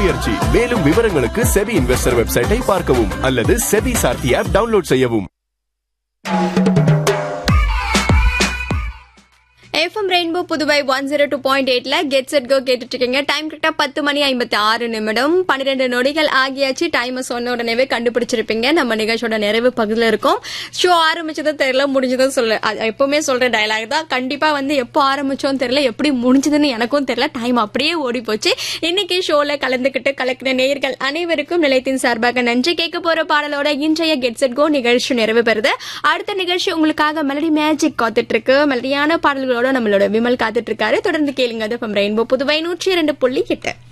முயற்சி மேலும் விவரங்களுக்கு செபி இன்வெஸ்டர் வெப்சைட்டை பார்க்கவும் அல்லது செபி சார்த்தி ஆப் டவுன்லோட் செய்யவும் FM rainbow Puduvai one zero two point எயிட்ல கெட் செட் கோ கேட்டுட்டு இருக்கீங்க டைம் கரெக்டா பத்து மணி ஐம்பத்தி ஆறு நிமிடம் பன்னிரெண்டு நொடிகள் ஆகியாச்சு டைம் சொன்ன உடனேவே கண்டுபிடிச்சிருப்பீங்க நம்ம நிகழ்ச்சியோட நிறைவு பகுதியில் இருக்கும் ஷோ ஆரம்பிச்சதும் தெரியல முடிஞ்சதும் சொல்ல அது எப்பவுமே சொல்ற டயலாக் தான் கண்டிப்பா வந்து எப்போ ஆரம்பிச்சோம் தெரியல எப்படி முடிஞ்சதுன்னு எனக்கும் தெரியல டைம் அப்படியே ஓடி போச்சு இன்னைக்கு ஷோல கலந்துகிட்டு கலக்கிற நேயர்கள் அனைவருக்கும் நிலையத்தின் சார்பாக நன்றி கேட்க போற பாடலோட இன்றைய கெட் செட் கோ நிகழ்ச்சி நிறைவு பெறுது அடுத்த நிகழ்ச்சி உங்களுக்காக மெலடி மேஜிக் காத்துட்டு இருக்கு மெலடியான பாடல்களோட நம்மளோட விமல் காத்துட்டு இருக்காரு தொடர்ந்து கேளுங்க அது ரெயின்போ புதுவை நூற்றி இரண்டு புள்ளி எட்டு